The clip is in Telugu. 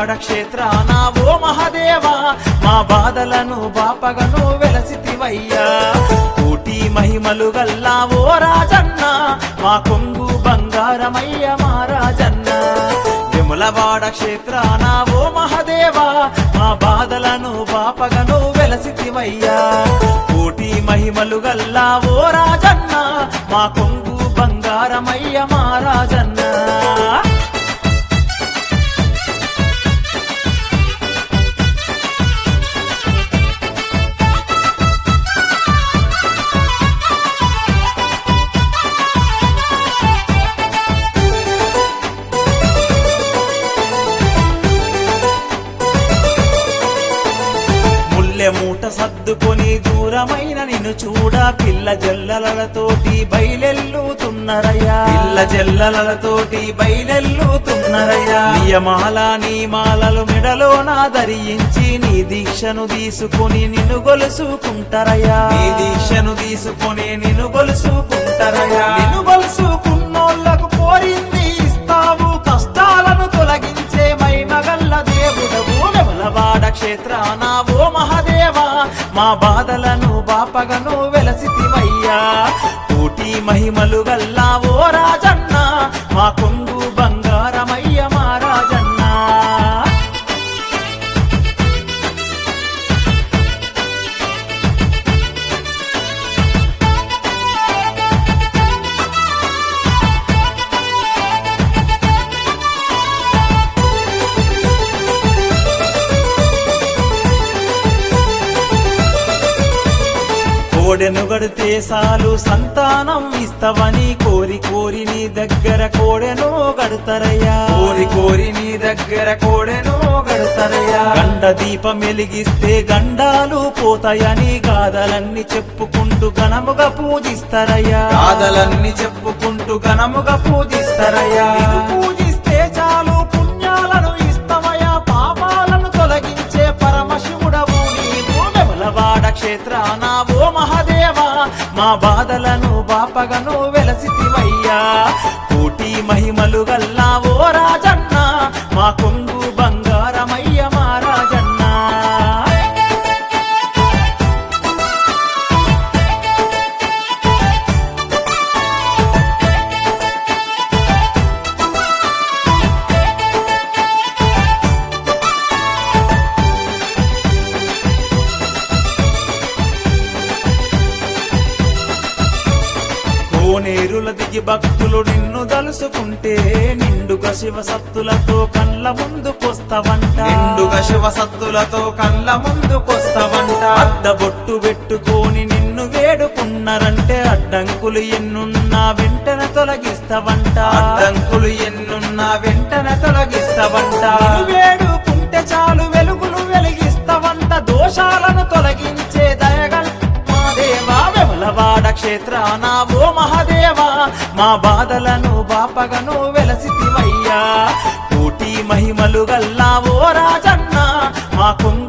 వెములవాడ క్షేత్రాన ఓ మహదేవా మా బాధలను బాపగను వెలసితివయ్యా కోటి మహిమలు గల్లా ఓ రాజన్న మా కొంగు బంగారమయ్య మా రాజన్న విములవాడ క్షేత్రాన ఓ మహదేవా మా బాధలను బాపగను వెలసితివయ్యా కోటి మహిమలు గల్లా ఓ రాజన్న మా కొంగు బంగారమయ్య మా రాజన్న ముల్లె మూట సర్దుకొని దూరమైన నిన్ను చూడ పిల్ల జల్లలతోటి బయలెల్లుతున్నరయ్యా పిల్ల జల్లలతోటి బయలెల్లుతున్నరయ్యా నియమాల నీ మాలలు మెడలో నా ధరించి నీ దీక్షను తీసుకొని నిన్ను గొలుసుకుంటారయ్యా నీ దీక్షను తీసుకొని నిన్ను గొలుసుకుంటారయ్యా నిన్ను గొలుసుకున్నోళ్లకు కోరింది ఇస్తావు కష్టాలను తొలగించే మైమగల్ల దేవుడవు వెమలవాడ క్షేత్రాన ఓ మహదేవా మా బాధలను బాపగను వెలసితివయ్యా కోటి మహిమలు గల్లా ఓ రాజన్న మా కొంగు బంగారమయ్య మా రాజన్న కోడెను గడితే సాలు సంతానం ఇస్తవని కోరి కోరి నీ దగ్గర కోడెను గడతరయ్యా కోరి కోరి నీ దగ్గర కోడెను గడతరయ్యా గండ దీపం వెలిగిస్తే గండాలు పోతాయని గాథలన్నీ చెప్పుకుంటూ ఘనముగా పూజిస్తారయ్యా గాథలన్నీ చెప్పుకుంటూ ఘనముగా పూజిస్తారయ్యా నిన్ను పూజిస్తే చాలు పుణ్యాలను ఇస్తమయ్యా పాపాలను తొలగించే పరమశివుడవు నీవు వెమలవాడ క్షేత్రాన ఓ మహదేవా మా బాధలను బాపగను వెలసితివయ్యా కోటి మహిమలు గల్లా ఓ రాజన్న మా కొంగు బంగారమయ్య మా రాజన్న కోనేరుల దిగి భక్తులు నిన్ను దలుసుకుంటే నిండుగా శివ సత్తులతో కళ్ళ ముందుకొస్తావంట నిండుగా శివ సత్తులతో కళ్ళ ముందుకొస్తావంట అడ్డబొట్టు పెట్టుకొని నిన్ను వేడుకున్నారంటే అడ్డంకులు ఎన్నున్నా వెంటనే తొలగిస్తావంట అడ్డంకులు ఎన్నున్నా వెంటనే తొలగిస్తావంట నిన్ను వేడుకుంటే చాలు వెలుగులు వెలిగిస్తావంట దోషాలను తొలగించే దయగల్ మా దేవా వెమలవాడ క్షేత్రాన ఓ మహదేవా మా బాధలను బాపగను వెలసితివయ్యా కోటి మహిమలు గల్లా ఓ రాజన్న మా కొంగు